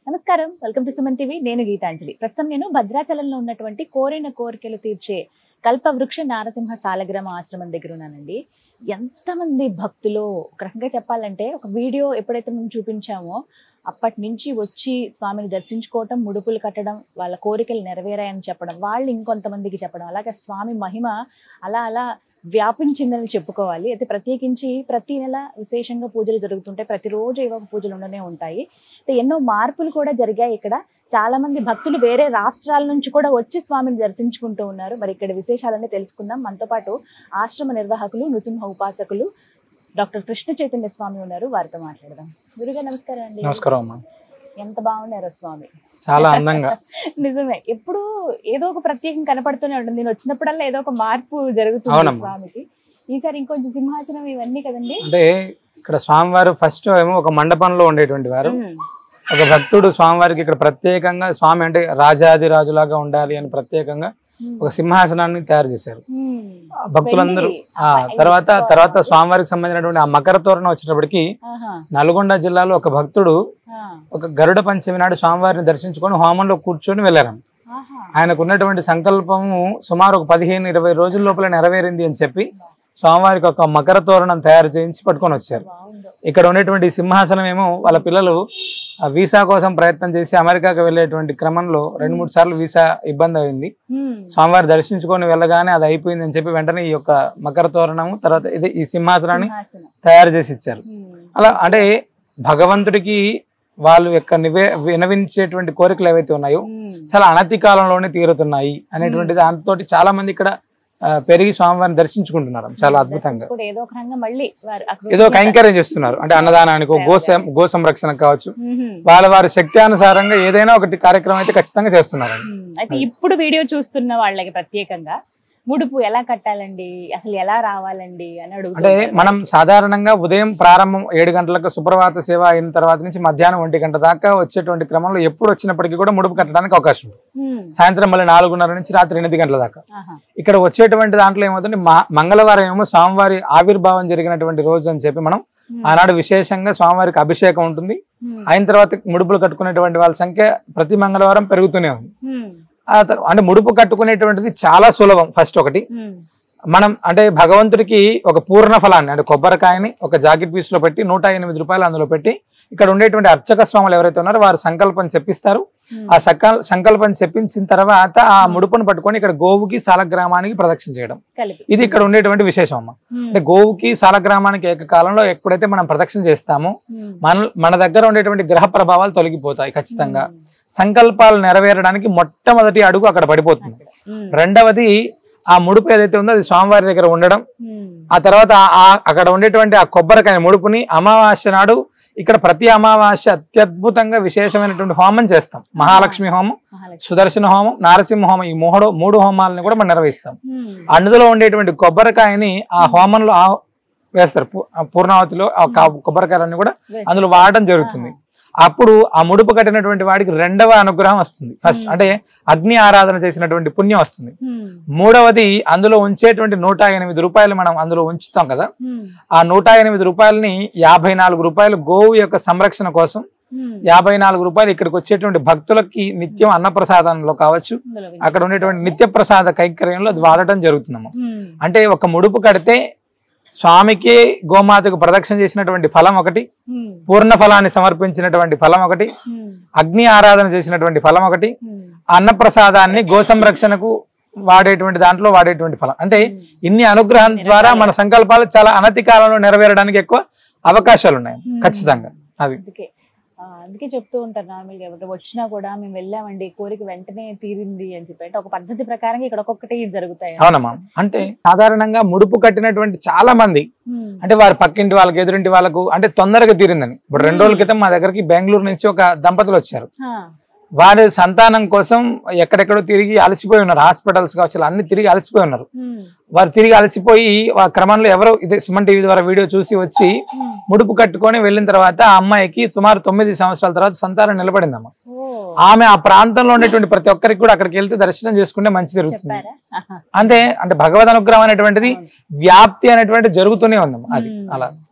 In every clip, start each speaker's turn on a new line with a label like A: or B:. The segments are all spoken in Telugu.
A: నమస్కారం వెల్కమ్ టు సుమన్ టీవీ నేను గీతాంజలి ప్రస్తుతం నేను భద్రాచలంలో ఉన్నటువంటి కోరిన కోరికలు తీర్చే కల్పవృక్ష నారసింహ సాలగ్రామ ఆశ్రమం దగ్గర ఉన్నానండి ఎంతమంది భక్తులు ఒక రకంగా చెప్పాలంటే ఒక వీడియో ఎప్పుడైతే మేము చూపించామో అప్పటి నుంచి వచ్చి స్వామిని దర్శించుకోవటం ముడుపులు కట్టడం వాళ్ళ కోరికలు నెరవేరాయని చెప్పడం వాళ్ళు ఇంకొంతమందికి చెప్పడం అలాగే స్వామి మహిమ అలా అలా వ్యాపించిందని చెప్పుకోవాలి అయితే ప్రత్యేకించి ప్రతి నెల విశేషంగా పూజలు జరుగుతుంటాయి ప్రతిరోజు ఏవో ఒక పూజలు ఉండనే ఉంటాయి అయితే ఎన్నో మార్పులు కూడా జరిగాయి ఇక్కడ చాలా మంది భక్తులు వేరే రాష్ట్రాల నుంచి కూడా వచ్చి స్వామిని దర్శించుకుంటూ ఉన్నారు మరి ఇక్కడ విశేషాలన్నీ తెలుసుకుందాం మనతో పాటు ఆశ్రమ నిర్వాహకులు నృసింహ ఉపాసకులు డాక్టర్ కృష్ణ చైతన్య స్వామి ఉన్నారు వారితో మాట్లాడదాం గురుగా నమస్కారం అండి
B: నమస్కారం అమ్మా
A: ఎంత బాగున్నారు స్వామి
B: చాలా అందంగా
A: నిజమే ఎప్పుడు ఏదో ఒక ప్రత్యేకం కనపడుతూనే ఉంటుంది నేను వచ్చినప్పుడల్లా ఏదో ఒక మార్పు జరుగుతుంది
B: అవునమ్మా.
A: స్వామికి ఈసారి ఇంకొంచెం సింహాసనం ఇవన్నీ కదండి
B: అంటే ఇక్కడ స్వామివారు ఫస్ట్ ఏమో ఒక మండపంలో ఉండేటువంటి వారు
A: ఉమ్.
B: ఒక భక్తుడు స్వామివారికి ఇక్కడ ప్రత్యేకంగా స్వామి అంటే రాజాది రాజులాగా ఉండాలి అని ప్రత్యేకంగా
A: ఉమ్.
B: ఒక సింహాసనాన్ని తయారు చేశారు
A: ఉమ్.
B: ఆ భక్తులందరూ
A: వెండి.
B: ఆ
A: అబ్బాయి,
B: తర్వాత
A: ఎక్కువ.
B: తర్వాత స్వామివారికి సంబంధించినటువంటి ఆ మకర తోరణం వచ్చేటప్పటికి
A: ఆహా.
B: నల్గొండ జిల్లాలో ఒక భక్తుడు
A: ఆ.
B: ఒక గరుడ పంచమి నాడు స్వామివారిని దర్శించుకొని హోమంలో కూర్చొని వెళ్ళారు
A: ఆహా.
B: ఆయనకు ఉన్నటువంటి సంకల్పము సుమారు ఒక పదిహేను ఇరవై రోజుల లోపల నెరవేరింది అని చెప్పి స్వామివారికి ఒక మకర తోరణం తయారు చేయించి పట్టుకొని వచ్చారు
A: బాగుందో.
B: ఇక్కడ ఉన్నటువంటి సింహాసనం ఏమో వాళ్ళ పిల్లలు ఆ వీసా కోసం ప్రయత్నం చేసి అమెరికాకి వెళ్ళేటువంటి క్రమంలో రెండు మూడు సార్లు వీసా ఇబ్బంది అయింది
A: ఉమ్.
B: స్వామివారి దర్శించుకొని వెళ్ళగానే అది అయిపోయింది అని చెప్పి వెంటనే ఈ యొక్క మకర తోరణము తర్వాత ఇది ఈ సింహాసనాన్ని
A: సింహాసనం.
B: తయారు చేసి ఇచ్చారు
A: ఉమ్.
B: అలా అంటే భగవంతుడికి వాళ్ళు యొక్క నివే వినవించేటువంటి కోరికలు ఏవైతే ఉన్నాయో
A: ఉమ్.
B: చాలా అనతి కాలంలోనే తీరుతున్నాయి అనేటువంటి దాంతో చాలా మంది ఇక్కడ ఆ, పెరిగి స్వామివారిని దర్శించుకుంటున్నారు చాలా అద్భుతంగా
A: కూడా ఏదో ఒక రంగం మళ్ళీ వారు అక్కడ
B: ఏదో కైంకర్యం చేస్తున్నారు అంటే అన్నదానానికి గో సం- గో సంరక్షణ కావచ్చు
A: ఉహుం.
B: వాళ్ళ వారి శక్తి అనుసారంగా ఏదైనా ఒకటి కార్యక్రమం అయితే ఖచ్చితంగా చేస్తున్నారు
A: ఉమ్. అయితే ఇప్పుడు వీడియో చూస్తున్న వాళ్ళకి ప్రత్యేకంగా ముడుపు ఎలా కట్టాలండి అసలు ఎలా రావాలండి అని
B: అంటే
A: అడుగుతున్నారు
B: మనం సాధారణంగా ఉదయం ప్రారంభం ఏడు గంటలకు సుప్రభాత సేవ అయిన తర్వాత నుంచి మధ్యాహ్నం ఒంటి గంట దాకా వచ్చేటువంటి క్రమంలో ఎప్పుడు వచ్చినప్పటికీ కూడా ముడుపు కట్టడానికి అవకాశం ఉంది
A: ఉమ్.
B: సాయంత్రం మళ్ళీ నాలుగున్నర నుంచి రాత్రి ఎనిమిది గంటల దాకా
A: ఆహా.
B: ఇక్కడ వచ్చేటువంటి దాంట్లో ఏమవుతుంది మా- మంగళవారం ఏమో స్వామివారి ఆవిర్భావం జరిగినటువంటి రోజు అని చెప్పి మనం
A: ఉమ్.
B: ఆనాడు విశేషంగా స్వామివారికి అభిషేకం ఉంటుంది
A: ఉమ్.
B: అయిన తర్వాత ముడుపులు కట్టుకునేటువంటి వాళ్ళ సంఖ్య ప్రతి మంగళవారం పెరుగుతూనే ఉంది
A: ఉమ్.
B: ఆ తర్వా- అంటే ముడుపు కట్టుకునేటువంటిది చాలా సులభం ఫస్ట్ ఒకటి
A: ఉమ్.
B: మనం అంటే భగవంతుడికి ఒక పూర్ణ ఫలాన్ని అంటే కొబ్బరికాయని ఒక జాకెట్ పీస్ లో పెట్టి నూట ఎనిమిది రూపాయలు అందులో పెట్టి ఇక్కడ ఉండేటువంటి అర్చక స్వాములు ఎవరైతే ఉన్నారో వారు సంకల్పం చెప్పిస్తారు
A: ఉమ్.
B: ఆ సకల్ సంకల్పం చెప్పించిన తర్వాత ఆ ముడుపును పట్టుకొని ఇక్కడ గోవుకి సాలగ్రామానికి ప్రదక్షిణ చేయడం
A: కలిపి
B: ఇది ఇక్కడ ఉండేటువంటి విశేషం అమ్మ
A: ఉమ్.
B: అంటే గోవుకి సాలగ్రామానికి ఏకకాలంలో ఎప్పుడైతే మనం ప్రదక్షిణ చేస్తామో
A: ఉమ్.
B: మన మన దగ్గర ఉండేటువంటి గ్రహ ప్రభావాలు తొలగిపోతాయి ఖచ్చితంగా
A: ఉమ్.
B: సంకల్పాలు నెరవేరడానికి మొట్టమొదటి అడుగు అక్కడ పడిపోతుంది
A: ఉమ్.
B: రెండవది ఆ ముడుపు ఏదైతే ఉందో అది స్వామివారి దగ్గర ఉండడం
A: ఉమ్.
B: ఆ తర్వాత ఆ- ఆ- అక్కడ ఉండేటువంటి ఆ కొబ్బరికాయ ముడుపుని అమావాస్య నాడు ఇక్కడ ప్రతి అమావాస్య అత్యద్భుతంగా విశేషమైనటువంటి హోమం చేస్తాం మహాలక్ష్మి హోమం
A: మహాలక్ష్మి.
B: సుదర్శన హోమం నారసింహ హోమం ఈ మూడు మూడు హోమాలని కూడా మనం నిర్వహిస్తాం
A: ఉమ్.
B: అందులో ఉండేటువంటి కొబ్బరికాయని ఆ హోమంలో ఆ- వేస్తారు పూ- ఆ పూర్ణావతిలో ఆ కా- కొబ్బరికాయలన్నీ కూడా అందులో వాడడం జరుగుతుంది అప్పుడు ఆ ముడుపు కట్టినటువంటి వాడికి రెండవ అనుగ్రహం వస్తుంది ఫస్ట్
A: Hmm.
B: అంటే అగ్ని ఆరాధన చేసినటువంటి పుణ్యం వస్తుంది
A: ఉమ్.
B: మూడవది అందులో ఉంచేటువంటి నూట ఎనిమిది రూపాయలు మనం అందులో ఉంచుతాం కదా
A: ఉమ్.
B: ఆ నూట ఎనిమిది రూపాయలని యాభై నాలుగు రూపాయలు గోవు యొక్క సంరక్షణ కోసం
A: ఉమ్.
B: యాభై నాలుగు రూపాయలు ఇక్కడికి వచ్చేటువంటి భక్తులకి నిత్యం అన్నప్రసాదంలో కావచ్చు
A: ఇందులో
B: అక్కడ ఉండేటువంటి నిత్య ప్రసాద కైంకర్యంలో అది వాడటం జరుగుతుందమ్మా
A: ఉమ్.
B: అంటే ఒక ముడుపు కడితే స్వామికి గోమాతకు ప్రదక్షిణ చేసినటువంటి ఫలం ఒకటి
A: ఉమ్.
B: పూర్ణ ఫలాన్ని సమర్పించినటువంటి ఫలం ఒకటి
A: ఉమ్.
B: అగ్ని ఆరాధన చేసినటువంటి ఫలం ఒకటి
A: ఉమ్.
B: అన్నప్రసాదాన్ని గో సంరక్షణకు వాడేటువంటి దాంట్లో వాడేటువంటి ఫలం అంటే ఇన్ని అనుగ్రహం ద్వారా మన సంకల్పాలు చాలా అనతి కాలంలో నెరవేరడానికి ఎక్కువ అవకాశాలు ఉన్నాయి
A: Hmm.
B: ఖచ్చితంగా అవి
A: అందుకే ఆ, అందుకే చెప్తూ ఉంటారు నార్మల్గా ఎవరు వచ్చినా కూడా మేము వెళ్ళామండి కోరిక వెంటనే తీరింది అని చెప్పి అంటే ఒక పద్ధతి ప్రకారంగా ఇక్కడ ఒక్కొక్కటి జరుగుతాయి
B: అవునమ్మా అంటే సాధారణంగా ముడుపు కట్టినటువంటి చాలా మంది
A: ఉమ్.
B: అంటే వారి పక్కింటి వాళ్ళకి ఎదురింటి వాళ్ళకు అంటే తొందరగా తీరిందని ఇప్పుడు రెండు రోజుల క్రితం మా దగ్గరికి బెంగళూరు నుంచి ఒక దంపతులు వచ్చారు
A: ఆ,
B: వారి సంతానం కోసం ఎక్కడెక్కడో తిరిగి అలసిపోయి ఉన్నారు హాస్పిటల్స్ కావచ్చు ఇలా అన్ని తిరిగి అలసిపోయి ఉన్నారు
A: ఉమ్.
B: వారు తిరిగి అలసిపోయి ఆ క్రమంలో ఎవరో ఇదే సుమన్ టీవీ ద్వారా వీడియో చూసి వచ్చి
A: ఉమ్.
B: ముడుపు కట్టుకొని వెళ్ళిన తర్వాత ఆ అమ్మాయికి సుమారు తొమ్మిది సంవత్సరాల తర్వాత సంతానం నిలబడిందమ్మ
A: ఓ
B: ఆమె ఆ ప్రాంతంలో ఉండేటువంటి ప్రతి ఒక్కరికి కూడా అక్కడికి వెళ్తే దర్శనం చేసుకుంటే మంచి జరుగుతుంది
A: చెప్పారా ఆహా.
B: అంతే అంటే భగవద్ అనుగ్రహం అనేటువంటిది
A: అవును.
B: వ్యాప్తి అనేటువంటి జరుగుతూనే ఉందమ్మా అది
A: ఉమ్.
B: అలా
A: అది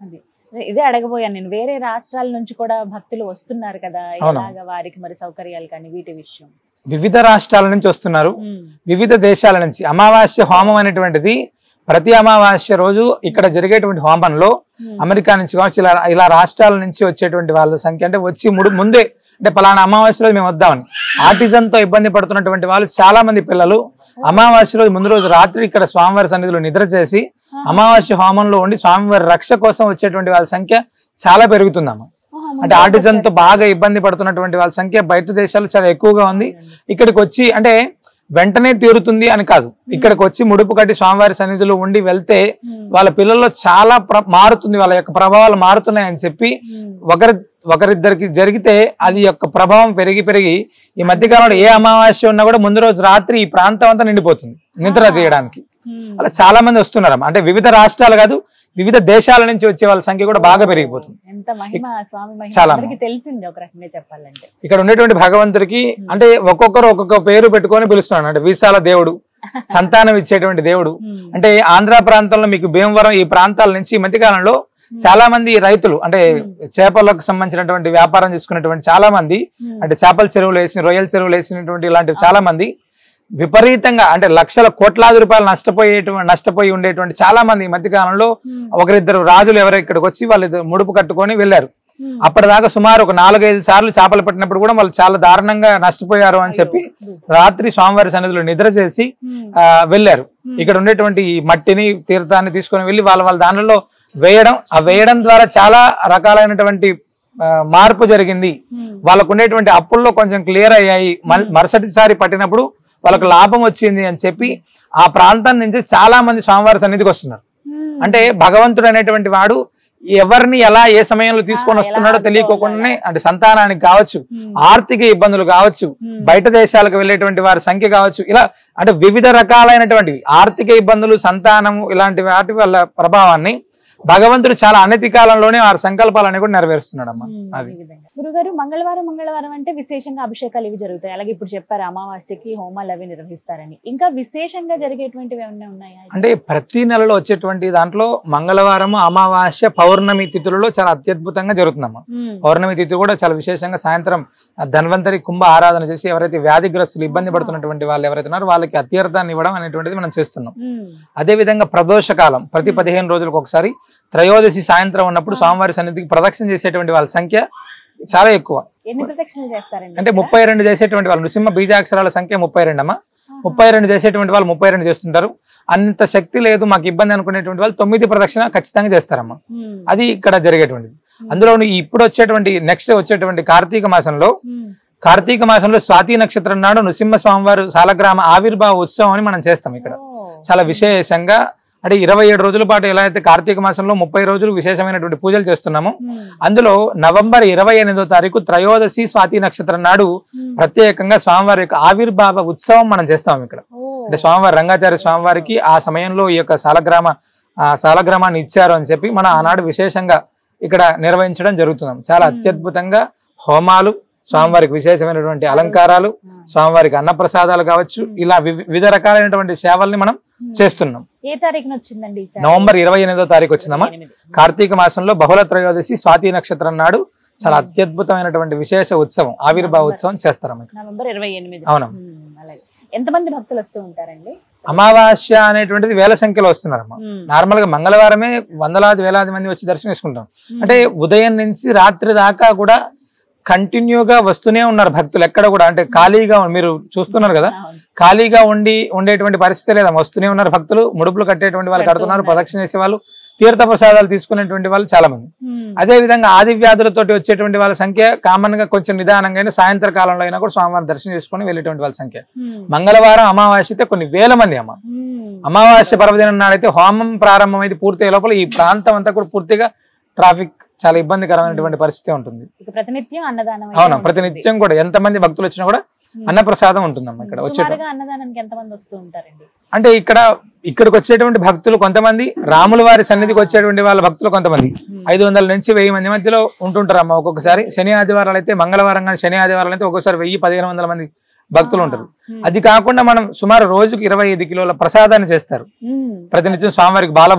A: ఇదే అడగబోయాను నేను వేరే రాష్ట్రాల నుంచి కూడా భక్తులు వస్తున్నారు కదా
B: అవును.
A: ఎలాగ వారికి మరి సౌకర్యాలు కానీ వీటి విషయం
B: వివిధ రాష్ట్రాల నుంచి వస్తున్నారు
A: ఉమ్,
B: వివిధ దేశాల నుంచి అమావాస్య హోమం అనేటువంటిది ప్రతి అమావాస్య రోజు ఇక్కడ జరిగేటువంటి హోమంలో
A: ఉమ్,
B: అమెరికా నుంచి కావచ్చు ఇలా ఇలా రాష్ట్రాల నుంచి వచ్చేటువంటి వాళ్ళ సంఖ్య అంటే వచ్చి ముడు ముందే అంటే పలానా అమావాస్య రోజు మేము వద్దామని ఆటిజం తో ఇబ్బంది పడుతున్నటువంటి వాళ్ళు చాలా మంది పిల్లలు అమావాస్య రోజు ముందు రోజు రాత్రి ఇక్కడ స్వామివారి సన్నిధిలో నిద్ర చేసి
A: ఆ,
B: అమావాస్య హోమంలో ఉండి స్వామివారి రక్ష కోసం వచ్చేటువంటి వాళ్ళ సంఖ్య చాలా పెరుగుతుందమ్మ
A: ఆహా,
B: అంటే
A: ముందు
B: ఆటిజం తో
A: వచ్చేస్తారు.
B: బాగా ఇబ్బంది పడుతున్నటువంటి వాళ్ళ సంఖ్య బయట దేశాల్లో చాలా ఎక్కువగా ఉంది ఇక్కడికి వచ్చి అంటే వెంటనే తీరుతుంది అని కాదు ఇక్కడికి వచ్చి ముడుపు కట్టి స్వామివారి సన్నిధిలో ఉండి వెళ్తే
A: ఉమ్,
B: వాళ్ళ పిల్లల్లో చాలా ప్ర- మారుతుంది వాళ్ళ యొక్క ప్రభావాలు మారుతున్నాయి అని చెప్పి
A: ఉమ్,
B: ఒకరి ఒకరిద్దరికి జరిగితే అది యొక్క ప్రభావం పెరిగి పెరిగి ఈ మధ్య కాలంలో ఏ అమావాస్య ఉన్నా కూడా ముందు రోజు రాత్రి ఈ ప్రాంతం అంతా నిండిపోతుంది నిద్ర చేయడానికి
A: ఉమ్.
B: అలా చాలా మంది వస్తున్నారు అంటే వివిధ రాష్ట్రాలు కాదు వివిధ దేశాల నుంచి వచ్చే వాళ్ళ సంఖ్య కూడా బాగా పెరిగిపోతుంది
A: ఎంత మహిమ స్వామి మహిమ
B: చాలా
A: అందరికి తెలిసింది ఒక రకంగా చెప్పాలంటే
B: ఇక్కడ ఉండేటువంటి భగవంతుడికి అంటే ఒక్కొక్కరు ఒక్కొక్క పేరు పెట్టుకొని పిలుస్తున్నాడు అంటే వీసాల దేవుడు సంతానం ఇచ్చేటువంటి దేవుడు
A: ఉమ్,
B: అంటే ఆంధ్ర ప్రాంతంలో మీకు భీమవరం ఈ ప్రాంతాల నుంచి ఈ మధ్య కాలంలో చాలా మంది రైతులు అంటే చేపలకు సంబంధించినటువంటి వ్యాపారం చేసుకున్నటువంటి చాలా మంది
A: ఉమ్,
B: అంటే చేపల చెరువులు వేసిన రొయ్యల చెరువులు వేసినటువంటి ఇలాంటివి చాలా మంది విపరీతంగా అంటే లక్షల కోట్లాది రూపాయలు నష్టపోయేటువంటి నష్టపోయి ఉండేటువంటి చాలా మంది ఈ మధ్య కాలంలో
A: ఉమ్,
B: ఒకరిద్దరు రాజులు ఎవరో ఇక్కడికి వచ్చి వాళ్ళు ముడుపు కట్టుకొని వెళ్ళారు
A: ఉమ్.
B: అప్పటిదాకా సుమారు ఒక నాలుగైదు సార్లు చేపలు పట్టినప్పుడు కూడా వాళ్ళు చాలా దారుణంగా నష్టపోయారు అని చెప్పి రాత్రి స్వామివారి సన్నిధిలో నిద్ర చేసి
A: ఉమ్,
B: ఆ, వెళ్ళారు ఇక్కడ ఉండేటువంటి ఈ మట్టిని తీర్థాన్ని తీసుకొని వెళ్ళి వాళ్ళ వాళ్ళ దానిలో వేయడం ఆ వేయడం ద్వారా చాలా రకాలైనటువంటి ఆ, మార్పు జరిగింది
A: ఉమ్,
B: వాళ్ళకు ఉండేటువంటి అప్పుల్లో కొంచెం క్లియర్ అయ్యాయి మల్- మరుసటిసారి పట్టినప్పుడు వాళ్ళకు లాభం వచ్చింది అని చెప్పి ఆ ప్రాంతం నుంచి చాలా మంది స్వామివారి సన్నిధికి వస్తున్నారు
A: ఉమ్.
B: అంటే భగవంతుడు అనేటువంటి వాడు ఎవరిని ఎలా ఏ సమయంలో తీసుకొని
A: ఆ, ఎలా
B: వస్తున్నాడో తెలియకోకుండానే అంటే సంతానానికి కావచ్చు
A: ఉమ్,
B: ఆర్థిక ఇబ్బందులు కావచ్చు
A: ఉమ్.
B: బయట దేశాలకు వెళ్ళేటువంటి వారి సంఖ్య కావచ్చు ఇలా అంటే వివిధ రకాలైనటువంటివి ఆర్థిక ఇబ్బందులు సంతానము ఇలాంటి వాటి వల్ల ప్రభావాన్ని భగవంతుడు చాలా అనతి కాలంలోనే వారి సంకల్పాలని కూడా నెరవేరుస్తున్నాడమ్మా
A: ఉమ్,
B: అది
A: ఈ విధంగా. గురుగారు మంగళవారం మంగళవారం అంటే విశేషంగా అభిషేకాలు ఇవి జరుగుతాయి అలాగే ఇప్పుడు చెప్పారు అమావాస్యకి హోమాలు అవి నిర్వహిస్తారని ఇంకా విశేషంగా జరిగేటువంటివి ఏమైనా ఉన్నాయా
B: అంటే ప్రతి నెలలో వచ్చేటువంటి దాంట్లో మంగళవారం అమావాస్య పౌర్ణమి తిథులలో చాలా అత్యద్భుతంగా జరుగుతుందమ్మా
A: ఉమ్,
B: పౌర్ణమి తిథి కూడా చాలా విశేషంగా సాయంత్రం ఆ ధన్వంతరి కుంభ ఆరాధన చేసి ఎవరైతే వ్యాధిగ్రస్తులు ఇబ్బంది పడుతున్నటువంటి వాళ్ళు ఎవరైతే ఉన్నారో వాళ్ళకి అత్యర్థాన్ని ఇవ్వడం అనేటువంటిది మనం చేస్తున్నాం
A: ఉమ్,
B: అదే విధంగా ప్రదోష కాలం ప్రతి పదిహేను రోజులకు ఒకసారి త్రయోదశి సాయంత్రం ఉన్నప్పుడు స్వామివారి సన్నిధికి ప్రదక్షిణ చేసేటువంటి వాళ్ళ సంఖ్య చాలా ఎక్కువ
A: ఎన్ని ప్రదక్షిణలు చేస్తారండి
B: అంటే
A: ఇక్కడ?
B: ముప్పై రెండు చేసేటువంటి వాళ్ళు నృసింహ బీజాక్షరాల సంఖ్య ముప్పై రెండు అమ్మా ముప్పై రెండు చేసేటువంటి వాళ్ళు ముప్పై రెండు చేస్తుంటారు అంత శక్తి లేదు మాకు ఇబ్బంది అనుకునేటువంటి వాళ్ళు తొమ్మిది ప్రదక్షిణ ఖచ్చితంగా చేస్తారమ్మా
A: ఉమ్,
B: అది ఇక్కడ జరిగేటువంటిది అందులో ఇప్పుడు వచ్చేటువంటి నెక్స్ట్ వచ్చేటువంటి కార్తీక మాసంలో
A: ఉమ్,
B: కార్తీక మాసంలో స్వాతి నక్షత్రం నాడు నృసింహ స్వామివారు సాలగ్రామ ఆవిర్భావ ఉత్సవం అని మనం చేస్తాం ఇక్కడ
A: ఓ,
B: చాలా విశేషంగా అంటే ఇరవై ఏడు రోజుల పాటు ఎలా అయితే కార్తీక మాసంలో ముప్పై రోజులు విశేషమైనటువంటి పూజలు చేస్తున్నామో
A: ఉమ్,
B: అందులో నవంబర్ ఇరవై ఎనిమిదో తారీఖు త్రయోదశి స్వాతి నక్షత్రం నాడు
A: ఉమ్,
B: ప్రత్యేకంగా స్వామివారి యొక్క ఆవిర్భావ ఉత్సవం మనం చేస్తాం ఇక్కడ
A: ఓ,
B: అంటే స్వామివారి రంగాచార్య స్వామివారికి ఆ సమయంలో ఈ యొక్క సాలగ్రామ ఆ సాలగ్రామాన్ని ఇచ్చారు అని చెప్పి మనం ఆనాడు విశేషంగా ఇక్కడ నిర్వహించడం జరుగుతున్నాం చాలా అత్యద్భుతంగా హోమాలు స్వామివారికి విశేషమైనటువంటి అలంకారాలు స్వామివారికి అన్నప్రసాదాలు కావచ్చు ఇలా వివి- వివిధ రకాలైనటువంటి సేవల్ని మనం చేస్తున్నాం
A: ఏ తారీఖున వచ్చిందండి ఈసారి?
B: నవంబర్ ఇరవై ఎనిమిదో తారీఖు వచ్చిందమ్మా
A: ఎనిమిది.
B: కార్తీక మాసంలో బహుళ త్రయోదశి స్వాతి నక్షత్రం నాడు చాలా అత్యద్భుతమైనటువంటి విశేష ఉత్సవం ఆవిర్భావ ఉత్సవం చేస్తారమ్మ ఇక్కడ.
A: నవంబర్ ఇరవై ఎనిమిది
B: అవును.
A: ఉమ్, అలాగే ఎంతమంది భక్తులు వస్తూ ఉంటారండి
B: అమావాస్య అనేటువంటిది వేల సంఖ్యలో వస్తున్నారమ్మా
A: ఉమ్,
B: నార్మల్ గా మంగళవారమే వందలాది వేలాది మంది వచ్చి దర్శనం చేసుకుంటాం
A: ఉమ్,
B: అంటే ఉదయం నుంచి రాత్రి దాకా కూడా కంటిన్యూగా వస్తూనే ఉన్నారు భక్తులు ఎక్కడ కూడా అంటే ఖాళీగా ఉం- మీరు చూస్తున్నారు కదా
A: అవును.
B: ఖాళీగా ఉండి ఉండేటువంటి పరిస్థితి లేదా వస్తూనే ఉన్నారు భక్తులు ముడుపులు కట్టేటువంటి వాళ్ళు కడుతున్నారు
A: కడుతున్నారు.
B: ప్రదక్షిణ చేసే వాళ్ళు తీర్థ ప్రసాదాలు తీసుకునేటువంటి వాళ్ళు చాలా మంది
A: ఉమ్,
B: అదే విధంగా ఆది వ్యాధులతోటి వచ్చేటువంటి వాళ్ళ సంఖ్య కామన్ గా కొంచెం నిదానంగా అయినా సాయంత్ర కాలంలో అయినా కూడా స్వామివారిని దర్శనం చేసుకుని వెళ్ళేటువంటి వాళ్ళ సంఖ్య
A: ఉమ్,
B: మంగళవారం అమావాస్య అయితే కొన్ని వేల మంది అమ్మ
A: ఉమ్,
B: అమావాస్య పర్వదినం నాడైతే హోమం ప్రారంభమైతే పూర్తయ్యే లోపల ఈ ప్రాంతం అంతా కూడా పూర్తిగా ట్రాఫిక్ చాలా ఇబ్బందికరమైనటువంటి పరిస్థితి ఉంటుంది
A: ఇక ప్రతినిత్యం అన్నదానం అయితే
B: అవును
A: ఉంటుంది.
B: ప్రతినిత్యం కూడా ఎంత మంది భక్తులు వచ్చినా కూడా
A: ఉమ్,
B: అన్నప్రసాదం ఉంటుందమ్మా ఇక్కడ వచ్చే
A: సుమారుగా అన్నదానానికి ఎంతమంది వస్తూ ఉంటారండి
B: అంటే ఇక్కడ ఇక్కడికి వచ్చేటువంటి భక్తులు కొంతమంది రాముల వారి సన్నిధికి వచ్చేటువంటి వాళ్ళ భక్తులు కొంతమంది ఐదు వందల నుంచి వెయ్యి మంది మధ్యలో ఉంటుంటారు అమ్మ ఒక్కొక్కసారి శని ఆదివారాలు అయితే మంగళవారం కానీ శని ఆదివారాలు అయితే ఒక్కొక్కసారి వెయ్యి పదిహేను వందల మంది భక్తులు ఉంటారు
A: ఉమ్,
B: అది కాకుండా మనం సుమారు రోజుకి ఇరవై ఐదు కిలోల ప్రసాదాన్ని చేస్తారు
A: ఉమ్,
B: ప్రతినిత్యం స్వామివారికి బాలభోగం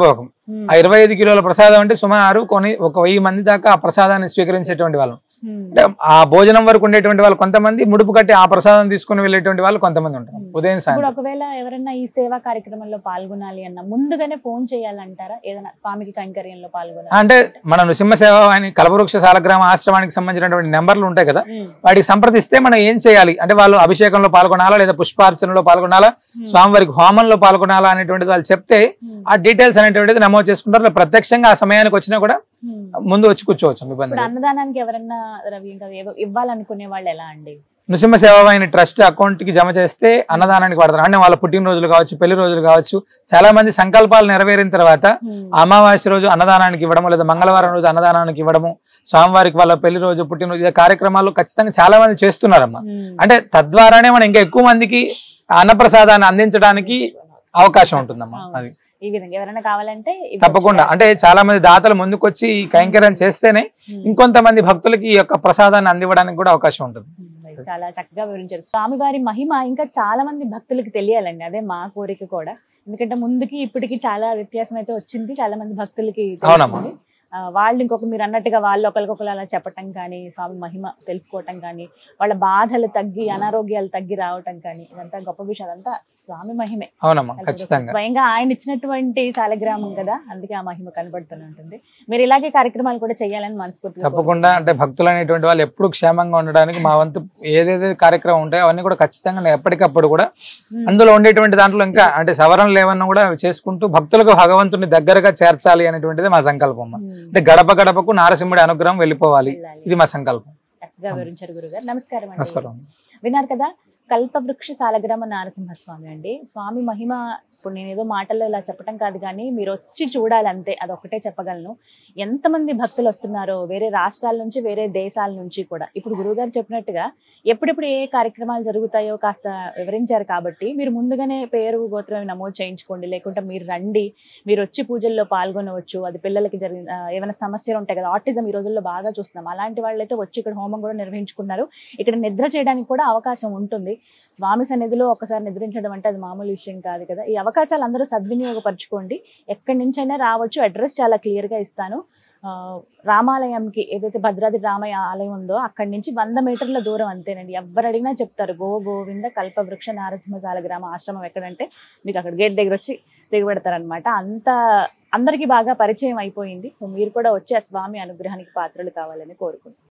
A: ఉమ్,
B: ఆ ఇరవై ఐదు కిలోల ప్రసాదం అంటే సుమారు కొన్ని ఒక వెయ్యి మంది దాకా ఆ ప్రసాదాన్ని స్వీకరించేటువంటి వాళ్ళు
A: ఉమ్,
B: అంటే ఆ భోజనం వరకు ఉండేటువంటి వాళ్ళు కొంతమంది ముడుపు కట్టి ఆ ప్రసాదం తీసుకుని వెళ్ళేటువంటి వాళ్ళు కొంతమంది ఉంటారు ఉదయం
A: ఇప్పుడు
B: సాయంత్రం
A: ఒకవేళ ఎవరైనా ఈ సేవా కార్యక్రమంలో పాల్గొనాలి అన్న ముందుగానే ఫోన్ చేయాలంటారా ఏదైనా స్వామికి కైంకర్యంలో పాల్గొనాలి
B: అంటే మన నృసింహ సేవ అని కలపవృక్ష సాలగ్రామ ఆశ్రమానికి సంబంధించినటువంటి నెంబర్లు ఉంటాయి కదా
A: ఉమ్,
B: వాటికి సంప్రదిస్తే మనం ఏం చేయాలి అంటే వాళ్ళు అభిషేకంలో పాల్గొనాలా లేదా పుష్పార్చనలో పాల్గొనాలా
A: ఉమ్,
B: స్వామివారికి హోమంలో పాల్గొనాలా అనేటువంటిది వాళ్ళు చెప్తే
A: ఉమ్,
B: ఆ డీటెయిల్స్ అనేటువంటిది నమోదు చేసుకుంటారు లేదా ప్రత్యక్షంగా ఆ సమయానికి వచ్చినా కూడా
A: ఉమ్.
B: ముందు వచ్చి కూర్చోవచ్చు ఇబ్బంది
A: ఇప్పుడు
B: లేదు.
A: అన్నదానానికి ఎవరన్నా రవి ఇంకా ఏదో ఇవ్వాలనుకునే వాళ్ళు ఎలా అండి
B: నృసింహ సేవాయిని ట్రస్ట్ అకౌంట్ కి జమ చేస్తే అన్నదానానికి వాడతారు అంటే వాళ్ళ పుట్టినరోజులు కావచ్చు పెళ్లి రోజులు కావచ్చు చాలా మంది సంకల్పాలు నెరవేరిన తర్వాత
A: ఉమ్,
B: అమావాస్య రోజు అన్నదానానికి ఇవ్వడము లేదా మంగళవారం రోజు అన్నదానానికి ఇవ్వడము స్వామివారికి వాళ్ళ పెళ్లి రోజు పుట్టినరోజు ఈ కార్యక్రమాలు ఖచ్చితంగా చాలా మంది చేస్తున్నారమ్మా
A: ఉమ్.
B: అంటే తద్వారానే మనం ఇంకా ఎక్కువ మందికి ఆ అన్నప్రసాదాన్ని అందించడానికి అవకాశం ఉంటుందమ్మా అది
A: ఈ విధంగా ఎవరైనా కావాలంటే ఇవ్వచ్చు.
B: తప్పకుండా అంటే చాలా మంది దాతలు ముందుకొచ్చి ఈ కైంకర్యం చేస్తేనే
A: ఉమ్.
B: ఇంకొంతమంది భక్తులకి ఈ యొక్క ప్రసాదాన్ని అందివ్వడానికి కూడా అవకాశం ఉంటుంది
A: ఉమ్, రైట్. చాలా చక్కగా వివరించారు స్వామివారి మహిమ ఇంకా చాలా మంది భక్తులకి తెలియాలండి అదే మా కోరిక కూడా ఎందుకంటే ముందుకి ఇప్పటికి చాలా వ్యత్యాసం అయితే వచ్చింది చాలా మంది భక్తులకి
B: అవునమ్మా.
A: తెలిసింది. ఆ, వాళ్ళు ఇంకొక మీరు అన్నట్టుగా వాళ్ళు ఒకరికొకరు అలా చెప్పటం కానీ స్వామి మహిమ తెలుసుకోవటం కానీ వాళ్ళ బాధలు తగ్గి అనారోగ్యాలు తగ్గి రావటం కానీ ఇదంతా గొప్ప విషయం అదంతా స్వామి మహిమే
B: అవునమ్మా ఖచ్చితంగా
A: స్వయంగా ఆయన ఇచ్చినటువంటి శాలగ్రామం కదా అందుకే ఆ మహిమ కనబడుతూనే ఉంటుంది మీరు ఇలాగే కార్యక్రమాలు కూడా చేయాలని మనస్ఫూర్తిగా
B: తప్పకుండా అంటే భక్తులు అనేటువంటి వాళ్ళు ఎప్పుడు క్షేమంగా ఉండడానికి మా వంతు ఏదేదో కార్యక్రమం ఉంటాయో అవన్నీ కూడా ఖచ్చితంగా నేను ఎప్పటికప్పుడు కూడా
A: ఉమ్.
B: అందులో ఉండేటువంటి దాంట్లో ఇంకా అంటే సవరణలు ఏమన్నా కూడా అవి చేసుకుంటూ భక్తులకు భగవంతుని దగ్గరగా చేర్చాలి అనేటువంటిది మా సంకల్పం అమ్మా.
A: ఉమ్.
B: అంటే గడప గడపకు నారసింహుడి అనుగ్రహం వెళ్ళిపోవాలి
A: వెళ్ళాలి.
B: ఇది మా సంకల్పం
A: చక్కగా వివరించారు గురుగారు నమస్కారం అండి
B: నమస్కారం
A: విన్నారు కదా కల్పవృక్ష సాలగ్రామ నారసింహస్వామి అండి స్వామి మహిమ ఇప్పుడు నేను ఏదో మాటల్లో ఇలా చెప్పడం కాదు కానీ మీరు వచ్చి చూడాలి అంతే అదొక్కటే చెప్పగలను ఎంతమంది భక్తులు వస్తున్నారో వేరే రాష్ట్రాల నుంచి వేరే దేశాల నుంచి కూడా ఇప్పుడు గురువుగారు చెప్పినట్టుగా ఎప్పుడెప్పుడు ఏ కార్యక్రమాలు జరుగుతాయో కాస్త వివరించారు కాబట్టి మీరు ముందుగానే పేరు గోత్రం నమోదు చేయించుకోండి లేకుంటే మీరు రండి మీరు వచ్చి పూజల్లో పాల్గొనవచ్చు అది పిల్లలకి జరిగిన ఆ, ఏమైనా సమస్యలు ఉంటాయి కదా ఆటిజం ఈ రోజుల్లో బాగా చూస్తున్నాం అలాంటి వాళ్ళైతే వచ్చి ఇక్కడ హోమం కూడా నిర్వహించుకున్నారు ఇక్కడ నిద్ర చేయడానికి కూడా అవకాశం ఉంటుంది స్వామి సన్నిధిలో ఒకసారి నిద్రించడం అంటే అది మామూలు విషయం కాదు కదా ఈ అవకాశాలు అందరూ సద్వినియోగపరచుకోండి ఎక్కడి నుంచైనా రావచ్చు అడ్రస్ చాలా క్లియర్గా ఇస్తాను ఆ, రామాలయంకి ఏదైతే భద్రాద్రి రామయ్య ఆలయం ఉందో అక్కడి నుంచి వంద మీటర్ల దూరం అంతేనండి ఎవరు అడిగినా చెప్తారు గో గోవింద కల్పవృక్ష నారసింహశాల గ్రామ ఆశ్రమం ఎక్కడంటే మీకు అక్కడ గేట్ దగ్గర వచ్చి దిగబెడతారనమాట అంత అందరికీ బాగా పరిచయం అయిపోయింది సో మీరు కూడా వచ్చి ఆ స్వామి అనుగ్రహానికి పాత్రలు కావాలని కోరుకుంటున్నాను